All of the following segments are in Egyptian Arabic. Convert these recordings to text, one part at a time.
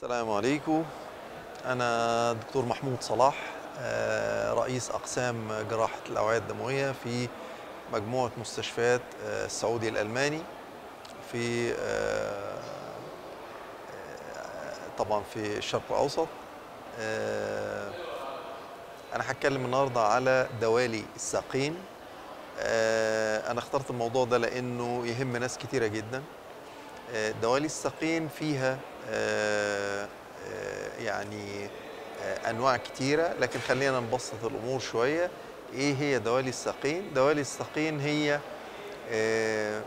السلام عليكم أنا دكتور محمود صلاح آه، رئيس أقسام جراحة الأوعية الدموية في مجموعة مستشفيات آه، السعودي الألماني في آه، آه، طبعا في الشرق الأوسط آه، أنا هتكلم النهاردة على دوالي الساقين آه، أنا اخترت الموضوع ده لأنه يهم ناس كتيرة جدا آه، دوالي الساقين فيها آه، آه، يعني آه، انواع كتيره لكن خلينا نبسط الامور شويه ايه هي دوالي الساقين دوالي الساقين هي آه،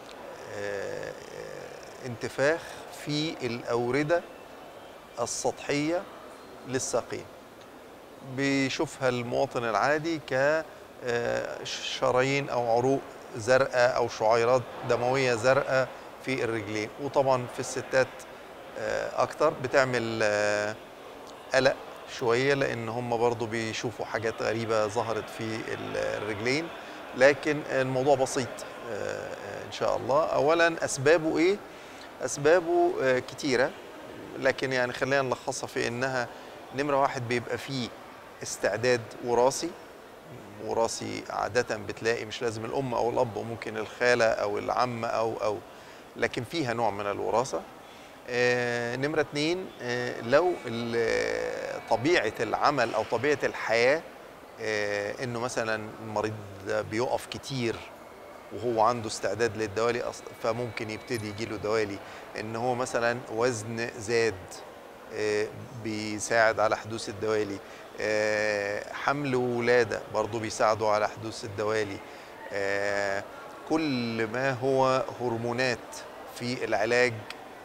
آه، انتفاخ في الاورده السطحيه للساقين بيشوفها المواطن العادي ك آه، شرايين او عروق زرقاء او شعيرات دمويه زرقاء في الرجلين وطبعا في الستات آه، اكتر بتعمل آه، قلق شويه لان هم برضو بيشوفوا حاجات غريبه ظهرت في ال- الرجلين لكن الموضوع بسيط آه، آه، ان شاء الله اولا اسبابه ايه اسبابه آه، كتيره لكن يعني خلينا نلخصها في انها نمره واحد بيبقى فيه استعداد وراثي وراثي عادة بتلاقي مش لازم الأم أو الأب ممكن الخالة أو العم أو أو لكن فيها نوع من الوراثة آه، نمرة اتنين آه، لو ال- طبيعة العمل أو طبيعة الحياة آه، إنه مثلا المريض ده بيقف كتير وهو عنده استعداد للدوالي أص- فممكن يبتدي يجيله دوالي إن هو مثلا وزن زاد آه، بيساعد على حدوث الدوالي آه، حمل وولادة برضو بيساعدوا على حدوث الدوالي آه، كل ما هو هرمونات في العلاج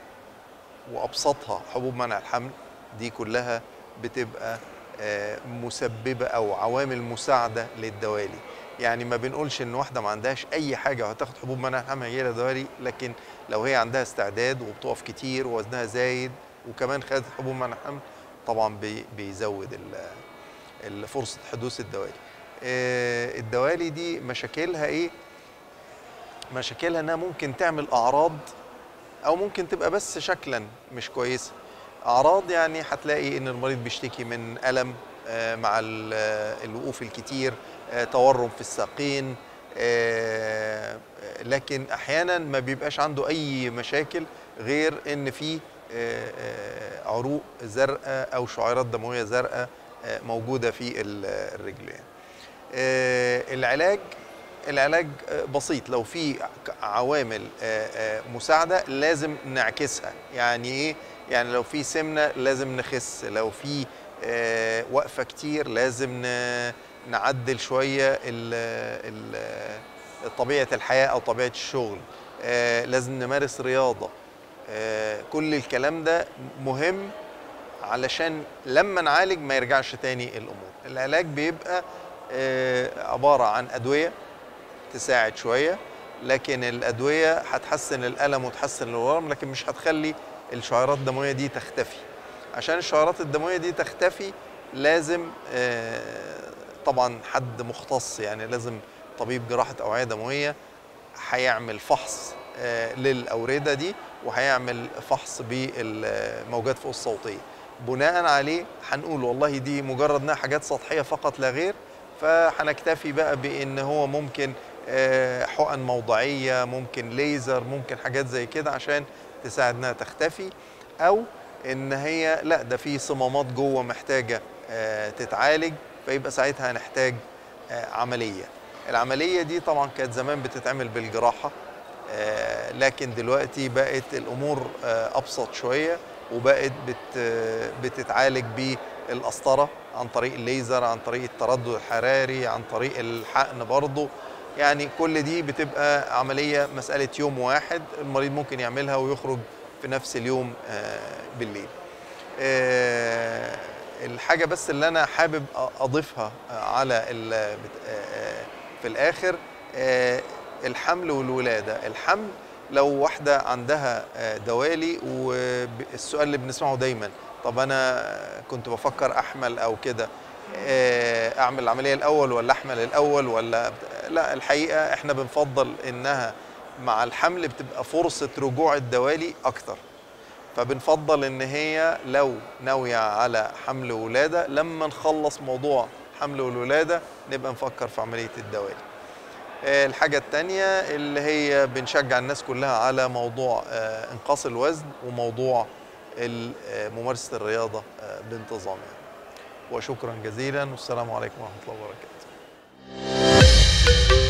وأبسطها حبوب منع الحمل دي كلها بتبقى آه، مسببة أو عوامل مساعدة للدوالي يعني ما بنقولش ان واحده ما عندهاش اي حاجه وهتاخد حبوب منع الحمل هيجي لها دوالي لكن لو هي عندها استعداد وبتقف كتير ووزنها زايد وكمان خدت حبوب منع الحمل طبعا بي- بيزود ال- ال- فرصه حدوث الدوالي آه، الدوالي دي مشاكلها ايه مشاكلها انها ممكن تعمل اعراض او ممكن تبقى بس شكلا مش كويسه اعراض يعني هتلاقي ان المريض بيشتكي من الم آه، مع ال- آه، الوقوف الكتير آه، تورم في الساقين آه، لكن احيانا ما بيبقاش عنده اي مشاكل غير ان في آه، آه، عروق زرقاء او شعيرات دمويه زرقاء آه، موجوده في ال- الرجل يعني. آه، العلاج العلاج آه، بسيط لو في ك- عوامل آه، آه، مساعده لازم نعكسها يعني ايه يعني لو في سمنه لازم نخس لو في آه، وقفه كتير لازم ن- نعدل شويه ال- ال- طبيعه الحياه او طبيعه الشغل آه، لازم نمارس رياضه آه، كل الكلام ده مهم علشان لما نعالج ما يرجعش تاني الامور العلاج بيبقى آه، عباره عن ادويه تساعد شويه لكن الادويه هتحسن الالم وتحسن الورم لكن مش هتخلي الشعيرات الدمويه دي تختفي عشان الشعيرات الدمويه دي تختفي لازم آه، طبعا حد مختص يعني لازم طبيب جراحه اوعيه دمويه هيعمل فحص آه، للاورده دي وهيعمل فحص بالموجات فوق الصوتيه بناء عليه هنقول والله دي مجرد انها حاجات سطحيه فقط لا غير فهنكتفي بقى بان هو ممكن آه، حقن موضعيه ممكن ليزر ممكن حاجات زي كده عشان تساعد انها تختفي او ان هي لا ده في صمامات جوه محتاجه آه، تتعالج فيبقى ساعتها هنحتاج آه، عمليه العمليه دي طبعا كانت زمان بتتعمل بالجراحه آه، لكن دلوقتي بقت الامور آه، ابسط شويه وبقت بت بتتعالج بالقسطره عن طريق الليزر عن طريق التردد الحراري عن طريق الحقن برضه يعني كل دي بتبقى عمليه مساله يوم واحد المريض ممكن يعملها ويخرج في نفس اليوم آه، بالليل آه، الحاجه بس اللي انا حابب اضيفها على ال- بت- آه، في الاخر آه، الحمل والولاده الحمل لو واحده عندها آه، دوالي والسؤال اللي بنسمعه دايما طب انا كنت بفكر احمل او كده آه، اعمل العمليه الاول ولا احمل الاول ولا بت- لا الحقيقه احنا بنفضل انها مع الحمل بتبقى فرصه رجوع الدوالي اكتر فبنفضل ان هي لو ناويه على حمل ولاده لما نخلص موضوع حمل والولاده نبقى نفكر في عمليه الدوالي آه، الحاجة التانية اللي هي بنشجع الناس كلها على موضوع آه، انقاص الوزن وموضوع ال- آه، ممارسة الرياضة آه، بانتظام يعني. وشكرا جزيلا والسلام عليكم ورحمة الله وبركاته